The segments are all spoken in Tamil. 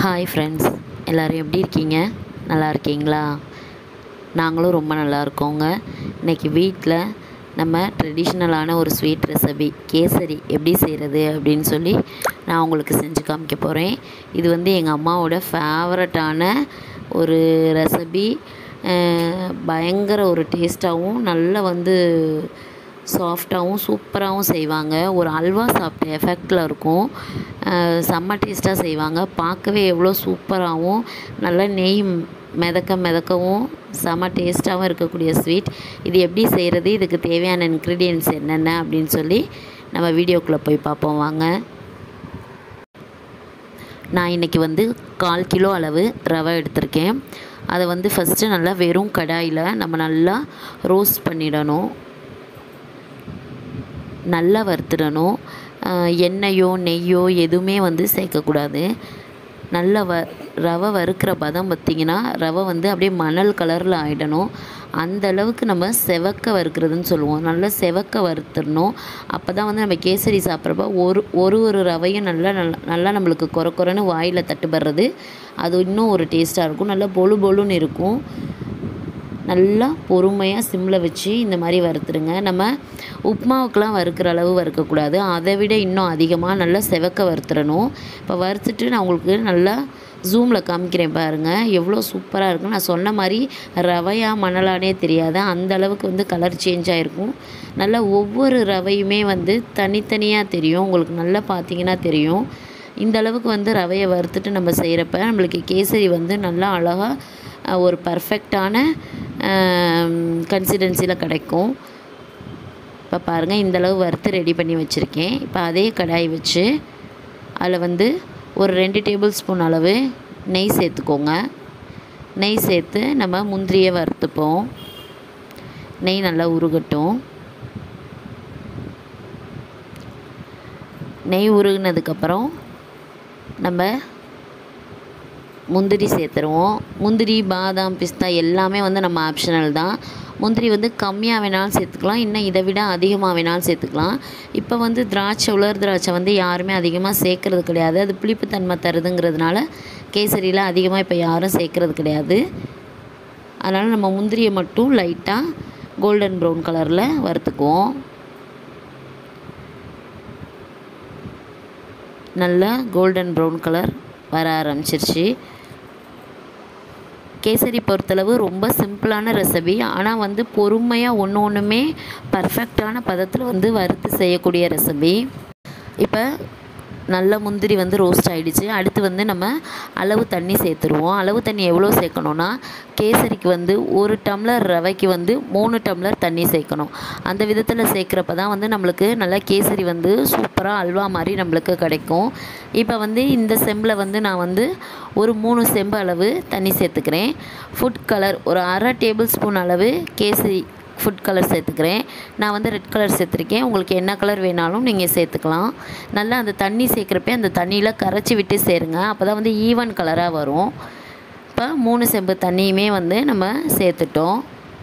ஹாய் ஃப்ரெண்ட்ஸ் எல்லோரும் எப்படி இருக்கீங்க நல்லா இருக்கீங்களா நாங்களும் ரொம்ப நல்லா இருக்கோங்க இன்றைக்கி வீட்டில் நம்ம ட்ரெடிஷ்னலான ஒரு ஸ்வீட் ரெசிபி கேசரி எப்படி செய்கிறது அப்படின்னு சொல்லி நான் உங்களுக்கு செஞ்சு காமிக்க போகிறேன் இது வந்து எங்கள் அம்மாவோட ஃபேவரட்டான ஒரு ரெசிபி பயங்கர ஒரு டேஸ்ட்டாகவும் நல்லா வந்து சாஃப்டாகவும் சூப்பராகவும் செய்வாங்க ஒரு அல்வா சாப்பிட்ட எஃபெக்டில் இருக்கும் அஹ் செம்ம டேஸ்ட்டாக செய்வாங்க பார்க்கவே எவ்வளோ சூப்பராகவும் நல்லா நெய் மிதக்க மிதக்கவும் செம்ம டேஸ்ட்டாகவும் இருக்கக்கூடிய ஸ்வீட் இது எப்படி செய்கிறது இதுக்கு தேவையான இன்க்ரீடியன்ட்ஸ் என்னென்ன அப்படின்னு சொல்லி நம்ம வீடியோக்குள்ளே போய் பார்ப்போம் வாங்க நான் இன்றைக்கி வந்து கால் கிலோ அளவு ரவை எடுத்திருக்கேன் அதை வந்து ஃபஸ்ட்டு நல்லா வெறும் கடாயில் நம்ம நல்லா ரோஸ்ட் பண்ணிடணும் நல்லா வறுத்துடணும் ஆஹ் எண்ணெயோ நெய்யோ எதுவுமே வந்து சேர்க்கக்கூடாது நல்லா வ ரவை வறுக்கிற பதம் பார்த்திங்கன்னா ரவை வந்து அப்படியே மணல் கலரில் ஆகிடணும் அந்த அளவுக்கு நம்ம செவக்க வறுக்கிறதுன்னு சொல்லுவோம் நல்லா செவக்க வறுத்துடணும் அப்போ தான் வந்து நம்ம கேசரி சாப்பிட்றப்ப ஒரு ஒரு ஒரு ரவையும் நல்லா நல்லா நல்லா நம்மளுக்கு குறை குறைன்னு வாயில் தட்டுப்படுறது அது இன்னும் ஒரு டேஸ்ட்டாக இருக்கும் நல்லா பொழு பொழுன்னு இருக்கும் நல்லா பொறுமையாக சிம்மில் வச்சு இந்த மாதிரி வறுத்துருங்க நம்ம உப்புமாவுக்கெலாம் வறுக்கிற அளவு வறுக்கக்கூடாது அதை விட இன்னும் அதிகமாக நல்லா செவக்க வறுத்துடணும் இப்போ வறுத்துட்டு நான் உங்களுக்கு நல்லா ஜூமில் காமிக்கிறேன் பாருங்கள் எவ்வளோ சூப்பராக இருக்கும் நான் சொன்ன மாதிரி ரவையா மணலானே தெரியாது அந்த அளவுக்கு வந்து கலர் சேஞ்ச் ஆகிருக்கும் நல்லா ஒவ்வொரு ரவையுமே வந்து தனித்தனியாக தெரியும் உங்களுக்கு நல்லா பார்த்தீங்கன்னா தெரியும் இந்த அளவுக்கு வந்து ரவையை வறுத்துட்டு நம்ம செய்கிறப்ப நம்மளுக்கு கேசரி வந்து நல்லா அழகாக ஒரு பர்ஃபெக்டான கன்சிடென்சியில் கிடைக்கும் இப்போ பாருங்கள் இந்தளவு வறுத்து ரெடி பண்ணி வச்சுருக்கேன் இப்போ அதே கடாய் வச்சு அதில் வந்து ஒரு ரெண்டு டேபிள் ஸ்பூன் அளவு நெய் சேர்த்துக்கோங்க நெய் சேர்த்து நம்ம முந்திரியை வறுத்துப்போம் நெய் நல்லா உருகட்டும் நெய் உருகினதுக்கப்புறம் நம்ம முந்திரி சேர்த்துருவோம் முந்திரி பாதாம் பிஸ்தா எல்லாமே வந்து நம்ம ஆப்ஷனல் தான் முந்திரி வந்து கம்மியாக வேணாலும் சேர்த்துக்கலாம் இன்னும் இதை விட அதிகமாக வேணாலும் சேர்த்துக்கலாம் இப்போ வந்து திராட்சை உலர் திராட்சை வந்து யாருமே அதிகமாக சேர்க்குறது கிடையாது அது புளிப்புத்தன்மை தருதுங்கிறதுனால கேசரியில் அதிகமாக இப்போ யாரும் சேர்க்குறது கிடையாது அதனால் நம்ம முந்திரியை மட்டும் லைட்டாக கோல்டன் ப்ரௌன் கலரில் வறுத்துக்குவோம் நல்லா கோல்டன் ப்ரௌன் கலர் வர ஆரம்பிச்சிருச்சு கேசரி பொறுத்தளவு ரொம்ப சிம்பிளான ரெசிபி ஆனால் வந்து பொறுமையாக ஒன்று ஒன்றுமே பர்ஃபெக்டான பதத்தில் வந்து வறுத்து செய்யக்கூடிய ரெசிபி இப்போ நல்ல முந்திரி வந்து ரோஸ்ட் ஆகிடுச்சு அடுத்து வந்து நம்ம அளவு தண்ணி சேர்த்துருவோம் அளவு தண்ணி எவ்வளோ சேர்க்கணுன்னா கேசரிக்கு வந்து ஒரு டம்ளர் ரவைக்கு வந்து மூணு டம்ளர் தண்ணி சேர்க்கணும் அந்த விதத்தில் சேர்க்குறப்ப தான் வந்து நம்மளுக்கு நல்லா கேசரி வந்து சூப்பராக அல்வா மாதிரி நம்மளுக்கு கிடைக்கும் இப்போ வந்து இந்த செம்பில் வந்து நான் வந்து ஒரு மூணு செம்பு அளவு தண்ணி சேர்த்துக்கிறேன் ஃபுட் கலர் ஒரு அரை டேபிள் ஸ்பூன் அளவு கேசரி ஃபுட் கலர் சேர்த்துக்கிறேன் நான் வந்து ரெட் கலர் சேர்த்துருக்கேன் உங்களுக்கு என்ன கலர் வேணாலும் நீங்கள் சேர்த்துக்கலாம் நல்லா அந்த தண்ணி சேர்க்குறப்ப அந்த தண்ணியில் கரைச்சி விட்டு சேருங்க அப்போ தான் வந்து ஈவன் கலராக வரும் இப்போ மூணு செம்பு தண்ணியுமே வந்து நம்ம சேர்த்துட்டோம்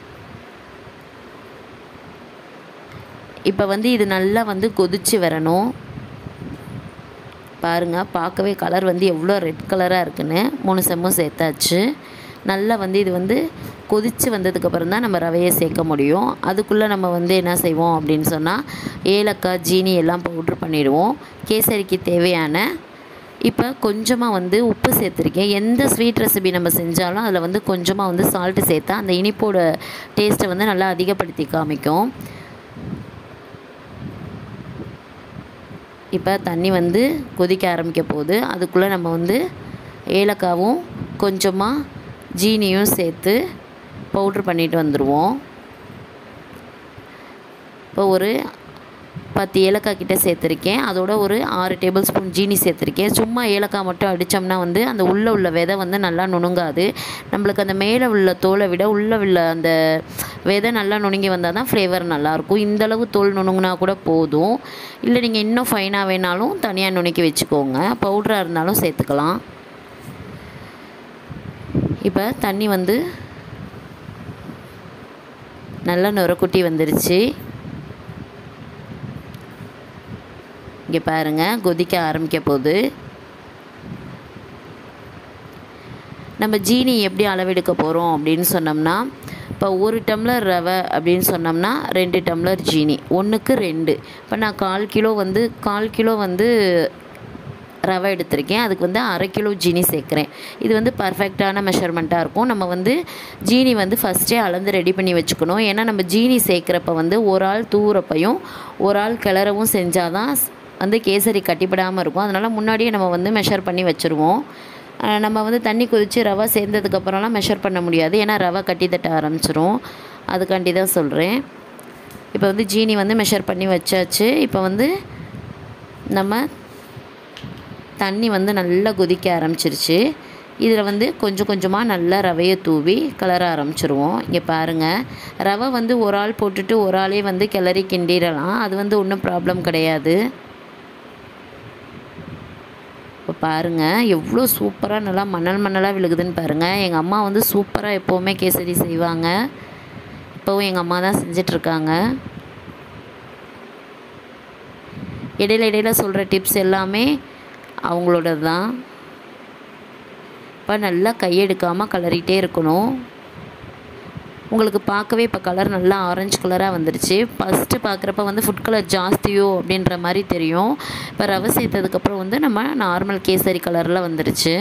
இப்போ வந்து இது நல்லா வந்து கொதித்து வரணும் பாருங்கள் பார்க்கவே கலர் வந்து எவ்வளோ ரெட் கலராக இருக்குன்னு மூணு செம்மும் சேர்த்தாச்சு நல்லா வந்து இது வந்து கொதித்து வந்ததுக்கப்புறம் தான் நம்ம ரவையை சேர்க்க முடியும் அதுக்குள்ளே நம்ம வந்து என்ன செய்வோம் அப்படின்னு சொன்னால் ஏலக்காய் ஜீனி எல்லாம் பவுட்ரு பண்ணிவிடுவோம் கேசரிக்கு தேவையான இப்போ கொஞ்சமாக வந்து உப்பு சேர்த்துருக்கேன் எந்த ஸ்வீட் ரெசிபி நம்ம செஞ்சாலும் அதில் வந்து கொஞ்சமாக வந்து சால்ட்டு சேர்த்தா அந்த இனிப்போட டேஸ்ட்டை வந்து நல்லா அதிகப்படுத்தி காமிக்கும் இப்போ தண்ணி வந்து கொதிக்க ஆரம்பிக்க போகுது அதுக்குள்ளே நம்ம வந்து ஏலக்காவும் கொஞ்சமாக ஜீனியும் சேர்த்து பவுட்ரு பண்ணிட்டு வந்துடுவோம் இப்போ ஒரு பத்து ஏலக்காய் கிட்டே சேர்த்துருக்கேன் அதோட ஒரு ஆறு டேபிள் ஸ்பூன் ஜீனி சேர்த்துருக்கேன் சும்மா ஏலக்காய் மட்டும் அடித்தோம்னா வந்து அந்த உள்ளே உள்ள விதை வந்து நல்லா நுணுங்காது நம்மளுக்கு அந்த மேலே உள்ள தோலை விட உள்ளே உள்ள அந்த விதை நல்லா நுணுங்கி வந்தால் தான் ஃப்ளேவர் நல்லாயிருக்கும் இந்தளவு தோல் நுணுங்கினா கூட போதும் இல்லை நீங்கள் இன்னும் ஃபைனாக வேணாலும் தனியாக நுணுக்கி வச்சுக்கோங்க பவுட்ராக இருந்தாலும் சேர்த்துக்கலாம் இப்போ தண்ணி வந்து நல்லா நுரக்குட்டி வந்துருச்சு இங்கே பாருங்கள் கொதிக்க ஆரம்பிக்க போகுது நம்ம ஜீனி எப்படி அளவெடுக்க போகிறோம் அப்படின்னு சொன்னோம்னா இப்போ ஒரு டம்ளர் ரவை அப்படின்னு சொன்னோம்னா ரெண்டு டம்ளர் ஜீனி ஒன்றுக்கு ரெண்டு இப்போ நான் கால் கிலோ வந்து கால் கிலோ வந்து ரவை எடுத்திருக்கேன் அதுக்கு வந்து அரை கிலோ ஜீனி சேர்க்குறேன் இது வந்து பர்ஃபெக்டான மெஷர்மெண்ட்டாக இருக்கும் நம்ம வந்து ஜீனி வந்து ஃபஸ்ட்டே அளந்து ரெடி பண்ணி வச்சுக்கணும் ஏன்னா நம்ம ஜீனி சேர்க்குறப்ப வந்து ஒரு ஆள் தூரப்பையும் ஒரு ஆள் கிளறவும் செஞ்சால் தான் வந்து கேசரி கட்டிப்படாமல் இருக்கும் அதனால் முன்னாடியே நம்ம வந்து மெஷர் பண்ணி வச்சுருவோம் அஹ் நம்ம வந்து தண்ணி கொதித்து ரவை சேர்ந்ததுக்கப்புறம்லாம் மெஷர் பண்ண முடியாது ஏன்னா ரவை கட்டி தட்ட ஆரம்பிச்சிரும் அதுக்காண்டி தான் சொல்கிறேன் இப்போ வந்து ஜீனி வந்து மெஷர் பண்ணி வச்சாச்சு இப்போ வந்து நம்ம தண்ணி வந்து நல்லா கொதிக்க ஆரம்பிச்சிருச்சு இதில் வந்து கொஞ்சம் கொஞ்சமாக நல்லா ரவையை தூவி கிளற ஆரம்பிச்சிருவோம் இங்கே பாருங்கள் ரவை வந்து ஒரு ஆள் போட்டுட்டு ஒரு ஆளே வந்து கிளறி கிண்டிடலாம் அது வந்து ஒன்றும் ப்ராப்ளம் கிடையாது இப்போ பாருங்கள் எவ்வளோ சூப்பராக நல்லா மணல் மணலாக விழுகுதுன்னு பாருங்கள் எங்கள் அம்மா வந்து சூப்பராக எப்போவுமே கேசரி செய்வாங்க இப்போவும் எங்கள் அம்மா தான் செஞ்சிட்ருக்காங்க இடையில இடையில சொல்கிற டிப்ஸ் எல்லாமே அவங்களோட தான் இப்போ நல்லா கையெடுக்காமல் கலரிட்டே இருக்கணும் உங்களுக்கு பார்க்கவே இப்போ கலர் நல்லா ஆரஞ்சு கலராக வந்துருச்சு ஃபஸ்ட்டு பார்க்குறப்ப வந்து ஃபுட் கலர் ஜாஸ்தியோ அப்படின்ற மாதிரி தெரியும் இப்போ ரவை சேர்த்ததுக்கப்புறம் வந்து நம்ம நார்மல் கேசரி கலரில் வந்துருச்சு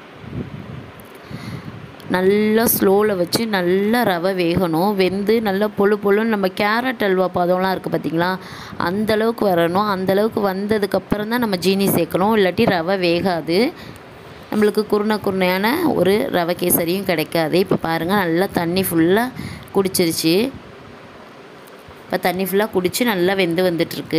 நல்லா ஸ்லோவில் வச்சு நல்லா ரவை வேகணும் வெந்து நல்லா பொழு பொழுன்னு நம்ம கேரட் அல்வா பதம்லாம் இருக்குது பார்த்தீங்களா அந்த அளவுக்கு வரணும் அந்த அளவுக்கு வந்ததுக்கப்புறம் தான் நம்ம ஜீனி சேர்க்கணும் இல்லாட்டி ரவை வேகாது நம்மளுக்கு குருணை குருணையான ஒரு ரவை கேசரியும் கிடைக்காது இப்போ பாருங்கள் நல்லா தண்ணி ஃபுல்லாக குடிச்சிருச்சு இப்போ தண்ணி ஃபுல்லாக குடித்து நல்லா வெந்து வந்துட்டுருக்கு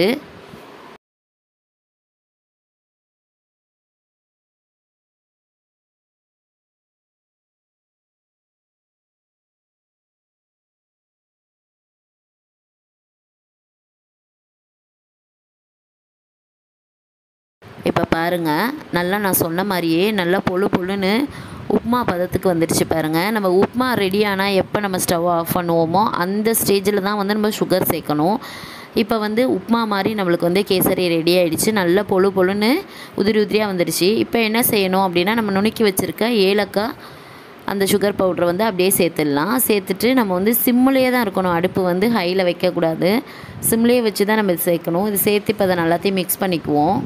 இப்போ பாருங்கள் நல்லா நான் சொன்ன மாதிரியே நல்லா பொழு பொழுன்னு உப்புமா பதத்துக்கு வந்துடுச்சு பாருங்கள் நம்ம உப்புமா ரெடி ஆனால் எப்போ நம்ம ஸ்டவ் ஆஃப் பண்ணுவோமோ அந்த ஸ்டேஜில் தான் வந்து நம்ம சுகர் சேர்க்கணும் இப்போ வந்து உப்புமா மாதிரி நம்மளுக்கு வந்து கேசரி ரெடி ஆகிடுச்சு நல்லா பொழு பொழுன்னு உதிரி உதிரியாக வந்துடுச்சு இப்போ என்ன செய்யணும் அப்படின்னா நம்ம நுணுக்கி வச்சுருக்க ஏலக்காய் அந்த சுகர் பவுட்ரை வந்து அப்படியே சேர்த்துடலாம் சேர்த்துட்டு நம்ம வந்து சிம்முலேயே தான் இருக்கணும் அடுப்பு வந்து ஹையில் வைக்கக்கூடாது சிம்லேயே வச்சு தான் நம்ம இது சேர்க்கணும் இது சேர்த்து இப்போ அதை நல்லாத்தையும் மிக்ஸ் பண்ணிக்குவோம்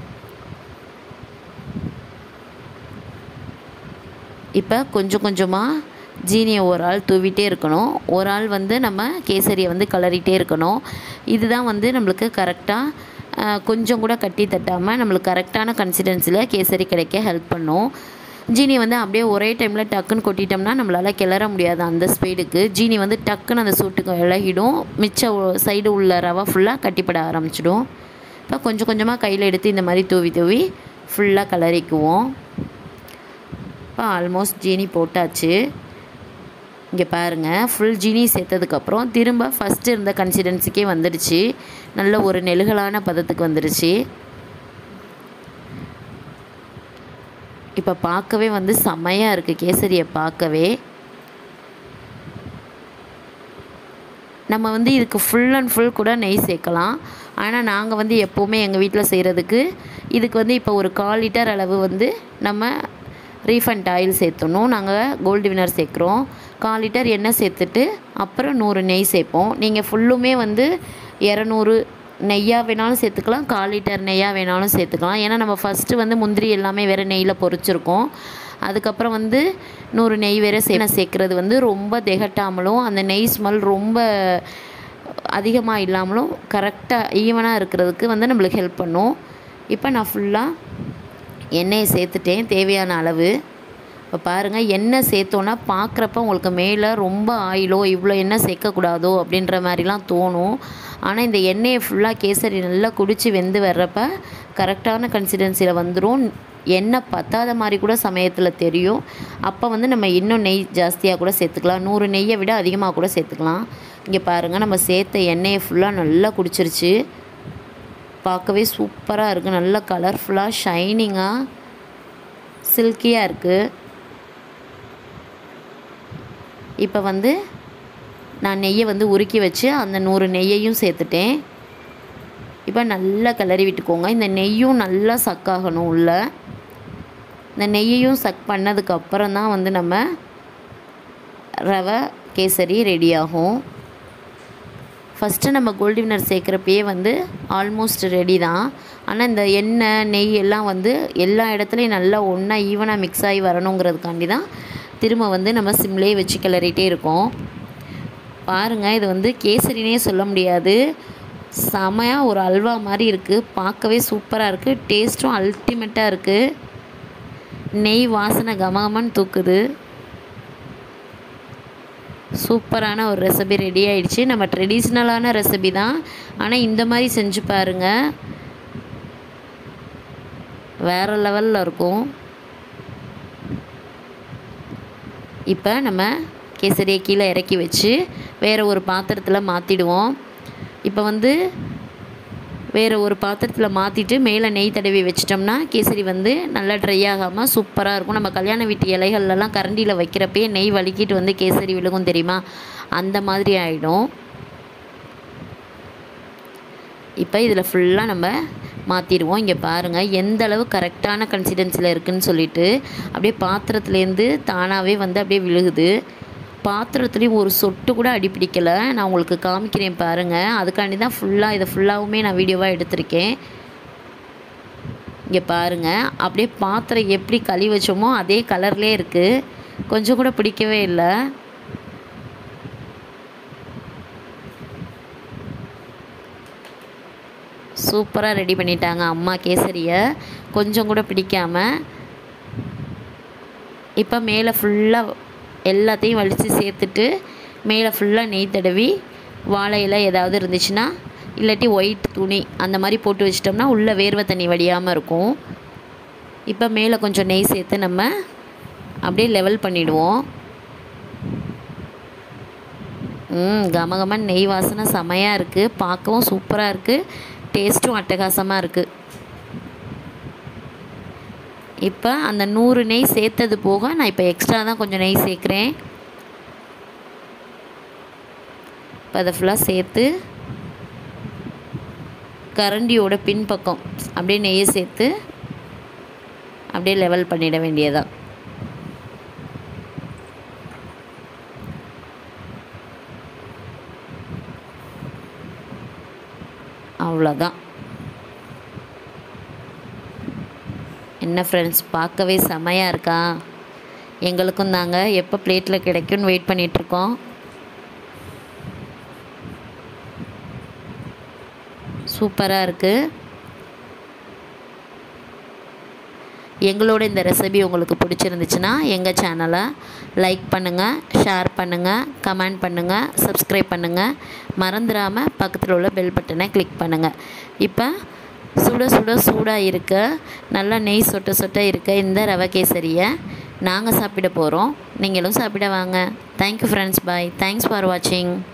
இப்போ கொஞ்சம் கொஞ்சமாக ஜீனியை ஒரு ஆள் தூவிட்டே இருக்கணும் ஒரு ஆள் வந்து நம்ம கேசரியை வந்து கலரிட்டே இருக்கணும் இதுதான் வந்து நம்மளுக்கு கரெக்டாக கொஞ்சம் கூட கட்டி தட்டாமல் நம்மளுக்கு கரெக்டான கன்சிஸ்டன்சியில் கேசரி கிடைக்க ஹெல்ப் பண்ணும் ஜீனி வந்து அப்படியே ஒரே டைமில் டக்குன்னு கொட்டிட்டோம்னா நம்மளால் கிளற முடியாது அந்த ஸ்பீடுக்கு ஜீனி வந்து டக்குன்னு அந்த சூட்டுக்கு இழகிடும் மிச்ச சைடு உள்ள ரவை ஃபுல்லாக கட்டிப்பட ஆரம்பிச்சிடும் இப்போ கொஞ்சம் கொஞ்சமாக கையில் எடுத்து இந்த மாதிரி தூவி தூவி ஃபுல்லாக கலரிக்குவோம் இப்போ ஆல்மோஸ்ட் ஜீனி போட்டாச்சு இங்கே பாருங்கள் ஃபுல் ஜீனி சேர்த்ததுக்கப்புறம் திரும்ப ஃபஸ்ட்டு இருந்த கன்சிடென்சிக்கே வந்துடுச்சு நல்ல ஒரு நெழுகலான பதத்துக்கு வந்துடுச்சு இப்போ பார்க்கவே வந்து செம்மையாக இருக்குது கேசரியை பார்க்கவே நம்ம வந்து இதுக்கு ஃபுல் அண்ட் ஃபுல் கூட நெய் சேர்க்கலாம் ஆனால் நாங்கள் வந்து எப்போவுமே எங்கள் வீட்டில் செய்கிறதுக்கு இதுக்கு வந்து இப்போ ஒரு கால் லிட்டர் அளவு வந்து நம்ம ரீஃபண்ட் ஆயில் சேர்த்தணும் நாங்கள் கோல்டு வினர் சேர்க்குறோம் கால் லிட்டர் எண்ணெய் சேர்த்துட்டு அப்புறம் நூறு நெய் சேர்ப்போம் நீங்கள் ஃபுல்லுமே வந்து இரநூறு நெய்யாக வேணாலும் சேர்த்துக்கலாம் கால் லிட்டர் நெய்யாக வேணாலும் சேர்த்துக்கலாம் ஏன்னா நம்ம ஃபஸ்ட்டு வந்து முந்திரி எல்லாமே வேறு நெய்யில் பொரிச்சிருக்கோம் அதுக்கப்புறம் வந்து நூறு நெய் வேறு சே சேர்க்குறது வந்து ரொம்ப திகட்டாமலும் அந்த நெய் ஸ்மெல் ரொம்ப அதிகமாக இல்லாமலும் கரெக்டாக ஈவனாக இருக்கிறதுக்கு வந்து நம்மளுக்கு ஹெல்ப் பண்ணும் இப்போ நான் ஃபுல்லாக எண்ணெயை சேர்த்துட்டேன் தேவையான அளவு இப்போ பாருங்கள் எண்ணெய் சேர்த்தோன்னா பார்க்குறப்ப உங்களுக்கு மேலே ரொம்ப ஆயிலோ இவ்வளோ எண்ணெய் சேர்க்கக்கூடாதோ அப்படின்ற மாதிரிலாம் தோணும் ஆனால் இந்த எண்ணெயை ஃபுல்லாக கேசரி நல்லா குடித்து வெந்து வர்றப்ப கரெக்டான கன்சிஸ்டன்சியில் வந்துடும் எண்ணெய் பத்தாத மாதிரி கூட சமயத்தில் தெரியும் அப்போ வந்து நம்ம இன்னும் நெய் ஜாஸ்தியாக கூட சேர்த்துக்கலாம் நூறு நெய்யை விட அதிகமாக கூட சேர்த்துக்கலாம் இங்கே பாருங்கள் நம்ம சேர்த்த எண்ணெயை ஃபுல்லாக நல்லா குடிச்சிருச்சு பார்க்கவே சூப்பராக இருக்குது நல்ல கலர்ஃபுல்லாக ஷைனிங்காக சில்கியாக இருக்குது இப்போ வந்து நான் நெய்யை வந்து உருக்கி வச்சு அந்த நூறு நெய்யையும் சேர்த்துட்டேன் இப்போ நல்லா கிளறி விட்டுக்கோங்க இந்த நெய்யும் நல்லா சக்காகணும் உள்ள இந்த நெய்யையும் சக் பண்ணதுக்கப்புறம் தான் வந்து நம்ம ரவை கேசரி ரெடி ஆகும் ஃபஸ்ட்டு நம்ம கோல்டு வினர் சேர்க்குறப்பயே வந்து ஆல்மோஸ்ட் ரெடி தான் ஆனால் இந்த எண்ணெய் நெய் எல்லாம் வந்து எல்லா இடத்துலையும் நல்லா ஒன்றா ஈவனாக மிக்ஸ் ஆகி வரணுங்கிறதுக்காண்டி தான் திரும்ப வந்து நம்ம சிம்லேயே வச்சு கிளறிட்டே இருக்கோம் பாருங்கள் இது வந்து கேசரினே சொல்ல முடியாது செமையாக ஒரு அல்வா மாதிரி இருக்குது பார்க்கவே சூப்பராக இருக்குது டேஸ்ட்டும் அல்டிமேட்டாக இருக்குது நெய் வாசனை கமகமன்னு தூக்குது சூப்பரான ஒரு ரெசிபி ரெடி ஆயிடுச்சு நம்ம ட்ரெடிஷ்னலான ரெசிபி தான் ஆனால் இந்த மாதிரி செஞ்சு பாருங்கள் வேறு லெவலில் இருக்கும் இப்போ நம்ம கேசரியை கீழே இறக்கி வச்சு வேறு ஒரு பாத்திரத்தில் மாற்றிடுவோம் இப்போ வந்து வேறு ஒரு பாத்திரத்தில் மாற்றிட்டு மேலே நெய் தடவி வச்சிட்டோம்னா கேசரி வந்து நல்லா ட்ரை ஆகாமல் சூப்பராக இருக்கும் நம்ம கல்யாண வீட்டு இலைகள்லாம் கரண்டியில் வைக்கிறப்பயே நெய் வலிக்கிட்டு வந்து கேசரி விழுகும் தெரியுமா அந்த மாதிரி ஆகிடும் இப்போ இதில் ஃபுல்லாக நம்ம மாற்றிடுவோம் இங்கே பாருங்கள் எந்த அளவு கரெக்டான கன்சிடென்சியில் இருக்குதுன்னு சொல்லிட்டு அப்படியே பாத்திரத்துலேருந்து தானாகவே வந்து அப்படியே விழுகுது பாத்திரத்துலேயும் ஒரு சொட்டு கூட அடி பிடிக்கலை நான் உங்களுக்கு காமிக்கிறேன் பாருங்கள் அதுக்காண்டி தான் ஃபுல்லாக இதை ஃபுல்லாகவுமே நான் வீடியோவாக எடுத்திருக்கேன் இங்கே பாருங்கள் அப்படியே பாத்திரம் எப்படி களி வச்சோமோ அதே கலர்லேயே இருக்குது கொஞ்சம் கூட பிடிக்கவே இல்லை சூப்பராக ரெடி பண்ணிட்டாங்க அம்மா கேசரியை கொஞ்சம் கூட பிடிக்காமல் இப்போ மேலே ஃபுல்லாக எல்லாத்தையும் வலித்து சேர்த்துட்டு மேலே ஃபுல்லாக நெய் தடவி வாழை இலை ஏதாவது இருந்துச்சுன்னா இல்லாட்டி ஒயிட் துணி அந்த மாதிரி போட்டு வச்சிட்டோம்னா உள்ளே வேர்வை தண்ணி வடியாமல் இருக்கும் இப்போ மேலே கொஞ்சம் நெய் சேர்த்து நம்ம அப்படியே லெவல் பண்ணிவிடுவோம் ம் கமகமன் நெய் வாசனை செமையாக இருக்குது பார்க்கவும் சூப்பராக இருக்குது டேஸ்ட்டும் அட்டகாசமாக இருக்குது இப்போ அந்த நூறு நெய் சேர்த்தது போக நான் இப்போ எக்ஸ்ட்ரா தான் கொஞ்சம் நெய் சேர்க்குறேன் இப்போ அதை ஃபுல்லாக சேர்த்து கரண்டியோட பின்பக்கம் அப்படியே நெய்யை சேர்த்து அப்படியே லெவல் பண்ணிட வேண்டியதான் அவ்வளோதான் என்ன ஃப்ரெண்ட்ஸ் பார்க்கவே செமையாக இருக்கா எங்களுக்கும் தாங்க எப்போ பிளேட்டில் கிடைக்கும்னு வெயிட் பண்ணிகிட்ருக்கோம் சூப்பராக இருக்குது எங்களோட இந்த ரெசிபி உங்களுக்கு பிடிச்சிருந்துச்சுன்னா எங்கள் சேனலை லைக் பண்ணுங்கள் ஷேர் பண்ணுங்கள் கமெண்ட் பண்ணுங்கள் சப்ஸ்கிரைப் பண்ணுங்கள் மறந்துடாமல் பக்கத்தில் உள்ள பெல் பட்டனை கிளிக் பண்ணுங்கள் இப்போ சுட சுட சூடாக இருக்க நல்லா நெய் சொட்ட சொட்ட இருக்க இந்த ரவை கேசரியை நாங்கள் சாப்பிட போகிறோம் நீங்களும் சாப்பிட வாங்க thank you friends bye thanks for வாட்சிங்